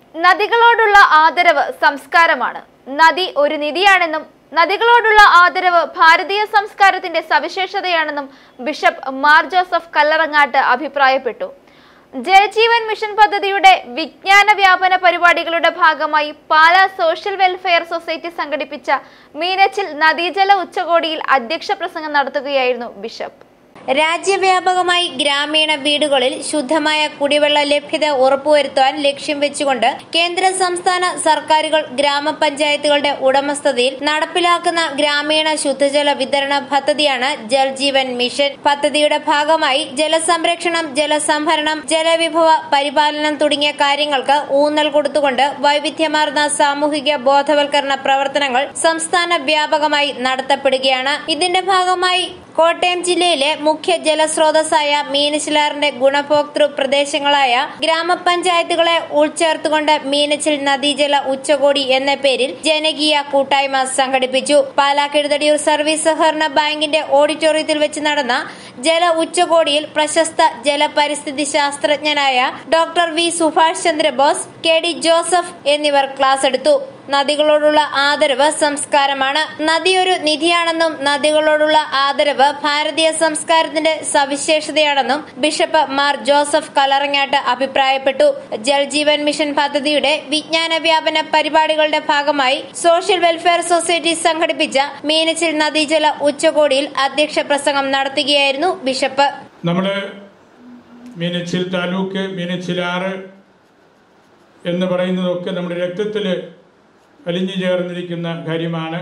നദികളോടുള്ള ആദരവ് സംസ്കാരമാണ് നദി ഒരു നിധിയാണെന്നും നദികളോടുള്ള ആദരവ് ഭാരതീയ സംസ്കാരത്തിന്റെ സവിശേഷതയാണെന്നും ബിഷപ്പ് മാർ ജോസഫ് കല്ലറങ്ങാട്ട് അഭിപ്രായപ്പെട്ടു ജലജീവൻ മിഷൻ പദ്ധതിയുടെ വിജ്ഞാന വ്യാപന പരിപാടികളുടെ ഭാഗമായി പാലാ സോഷ്യൽ വെൽഫെയർ സൊസൈറ്റി സംഘടിപ്പിച്ച മീനച്ചിൽ നദീജല ഉച്ചകോടിയിൽ അധ്യക്ഷ പ്രസംഗം നടത്തുകയായിരുന്നു ബിഷപ്പ് രാജ്യവ്യാപകമായി ഗ്രാമീണ വീടുകളിൽ ശുദ്ധമായ കുടിവെള്ള ലഭ്യത ഉറപ്പുവരുത്താൻ ലക്ഷ്യം വെച്ചുകൊണ്ട് കേന്ദ്ര സംസ്ഥാന സർക്കാരുകൾ ഗ്രാമപഞ്ചായത്തുകളുടെ ഉടമസ്ഥതയിൽ നടപ്പിലാക്കുന്ന ഗ്രാമീണ ശുദ്ധജല വിതരണ പദ്ധതിയാണ് ജൽജീവൻ മിഷൻ പദ്ധതിയുടെ ഭാഗമായി ജലസംരക്ഷണം ജലസംഭരണം ജലവിഭവ പരിപാലനം തുടങ്ങിയ കാര്യങ്ങൾക്ക് ഊന്നൽ കൊടുത്തുകൊണ്ട് വൈവിധ്യമാർന്ന സാമൂഹിക ബോധവൽക്കരണ പ്രവർത്തനങ്ങൾ സംസ്ഥാന വ്യാപകമായി നടത്തപ്പെടുകയാണ് ഇതിന്റെ ഭാഗമായി കോട്ടയം ജില്ലയിലെ മുഖ്യ ജലസ്രോതസ്സായ മീനച്ചിലാറിന്റെ ഗുണഭോക്തൃ പ്രദേശങ്ങളായ ഗ്രാമപഞ്ചായത്തുകളെ ഉൾച്ചേർത്തുകൊണ്ട് മീനച്ചിൽ നദീജല ഉച്ചകോടി എന്ന പേരിൽ ജനകീയ കൂട്ടായ്മ സംഘടിപ്പിച്ചു പാലാ കിഴുതടിയൂർ സർവീസ് സഹകരണ ബാങ്കിന്റെ ഓഡിറ്റോറിയത്തിൽ വെച്ച് നടന്ന ജല ഉച്ചകോടിയിൽ പ്രശസ്ത ജലപരിസ്ഥിതി ശാസ്ത്രജ്ഞനായ doctor V Subhash Chandrabose K D Joseph എന്നിവർ ക്ലാസ് എടുത്തു നദികളോടുള്ള ആദരവ് സംസ്കാരമാണ് നദി ഒരു നിധിയാണെന്നും നദികളോടുള്ള ആദരവ് ഭാരതീയ സംസ്കാരത്തിന്റെ സവിശേഷതയാണെന്നും ബിഷപ്പ് മാർ ജോസഫ് കലറങ്ങാട്ട് അഭിപ്രായപ്പെട്ടു ജൽജീവൻ മിഷൻ പദ്ധതിയുടെ വിജ്ഞാന വ്യാപന പരിപാടികളുടെ ഭാഗമായി സോഷ്യൽ വെൽഫെയർ സൊസൈറ്റി സംഘടിപ്പിച്ച മീനച്ചിൽ നദീജല ഉച്ചകോടിയിൽ അധ്യക്ഷ പ്രസംഗം നടത്തുകയായിരുന്നു ബിഷപ്പ് നമ്മുടെ മീനച്ചിൽ താലൂക്ക് മീനച്ചിലാറ് എന്ന് പറയുന്നതൊക്കെ നമ്മുടെ രക്തത്തിൽ അലിഞ്ഞു ചേർന്നിരിക്കുന്ന കാര്യമാണ്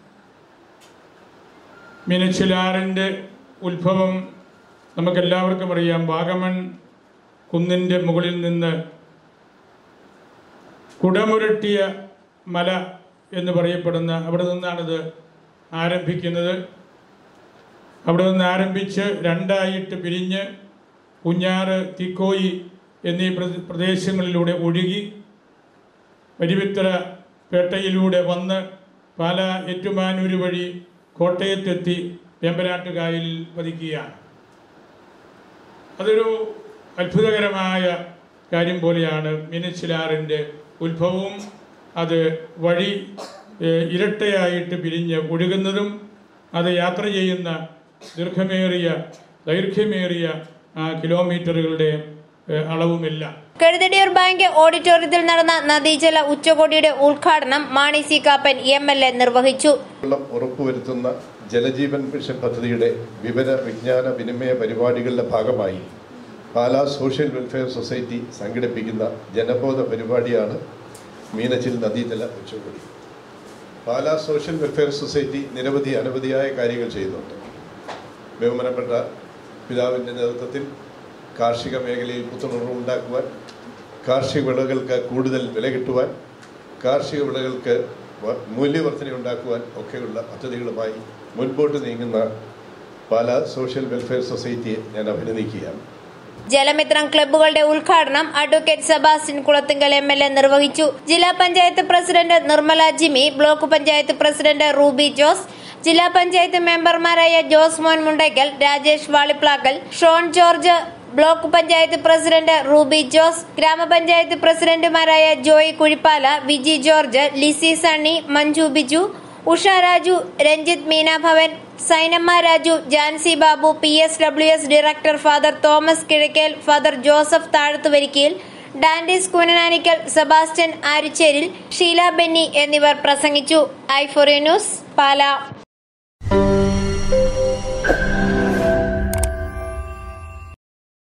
മീനച്ചിലാറിൻ്റെ ഉത്ഭവം നമുക്കെല്ലാവർക്കും അറിയാം വാഗമൺ കുന്നിൻ്റെ മുകളിൽ നിന്ന് കുടമുരട്ടിയ മല എന്ന് പറയപ്പെടുന്ന അവിടെ നിന്നാണിത് ആരംഭിക്കുന്നത് അവിടെ നിന്ന് ആരംഭിച്ച് രണ്ടായിട്ട് പിരിഞ്ഞ് കുഞ്ഞാറ് തിക്കോയി എന്നീ പ്രദേ- പ്രദേശങ്ങളിലൂടെ ഒഴുകി വരിവിത്തറ പേട്ടയിലൂടെ വന്ന് പാല ഏറ്റുമാനൂര് വഴി കോട്ടയത്തെത്തി വേമ്പനാട്ടുകായലിൽ പതിക്കുകയാണ് അതൊരു അത്ഭുതകരമായ കാര്യം പോലെയാണ് മീനച്ചിലാറിൻ്റെ ഉത്ഭവവും അത് വഴി ഏഹ്, ഇരട്ടയായിട്ട് പിരിഞ്ഞ് ഒഴുകുന്നതും അത് യാത്ര ചെയ്യുന്ന ദീർഘമേറിയ ദൈർഘ്യമേറിയ ആ, കിലോമീറ്ററുകളുടെ ഏഹ്, അളവുമെല്ലാം കഴുതടിയൂർ ബാങ്ക് ഓഡിറ്റോറിയത്തിൽ നടന്ന നദീജല ഉച്ചകോടിയുടെ ഉദ്ഘാടനം Mani C Kappan M L A നിർവഹിച്ചു വെള്ളം ഉറപ്പുവരുത്തുന്ന ജലജീവൻ മിഷൻ പദ്ധതിയുടെ വിവര വിജ്ഞാന വിനിമയ പരിപാടികളുടെ ഭാഗമായി പാലാ സോഷ്യൽ വെൽഫെയർ സൊസൈറ്റി സംഘടിപ്പിക്കുന്ന ജനബോധ പരിപാടിയാണ് മീനച്ചിൽ നദീജല ഉച്ചകോടി പാലാ സോഷ്യൽ വെൽഫെയർ സൊസൈറ്റി നിരവധി അനവധിയായ കാര്യങ്ങൾ ചെയ്യുന്നുണ്ട് ബഹുമാനപ്പെട്ട പിതാവിൻ്റെ നേതൃത്വത്തിൽ കാർഷിക മേഖലയിൽ പുത്തുണർവ് ഉണ്ടാക്കുവാൻ കാർഷിക വിളകൾക്ക് കൂടുതൽ വില കിട്ടുവാൻ കാർഷിക വിളകൾക്ക് വ- മൂല്യവർദ്ധന ഉണ്ടാക്കുവാൻ ഒക്കെയുള്ള പദ്ധതികളുമായി മുൻപോട്ട് നീങ്ങുന്ന പാലാ സോഷ്യൽ വെൽഫെയർ സൊസൈറ്റിയെ ഞാൻ അഭിനന്ദിക്കുകയാണ് ജലമിത്രം ക്ലബ്ബുകളുടെ ഉദ്ഘാടനം advocate Sebastian Kulathinkal M L A നിർവഹിച്ചു ജില്ലാ panchayat president Nirmala Jimi block panchayat president Ruby Jose ജില്ലാ പഞ്ചായത്ത് മെമ്പർമാരായ Josemon Mundackal Rajesh Valiplackal Shone George block panchayat president Ruby Jose grama panchayat പ്രസിഡന്റുമാരായ Joy Kuzhippala Viji George Lissy Sunny Manju Biju Usha Raju Ranjith Meenabhavan Sainamma Raju Jancy Babu P S W S director Father Thomas Kizhakkel Father Joseph Thazhathuvarikkayil Dandis Kunnanikkal Sebastian Aricheril Sheela Benny എന്നിവർ പ്രസംഗിച്ചു ഐ ഫോറിയ ന്യൂസ് പാല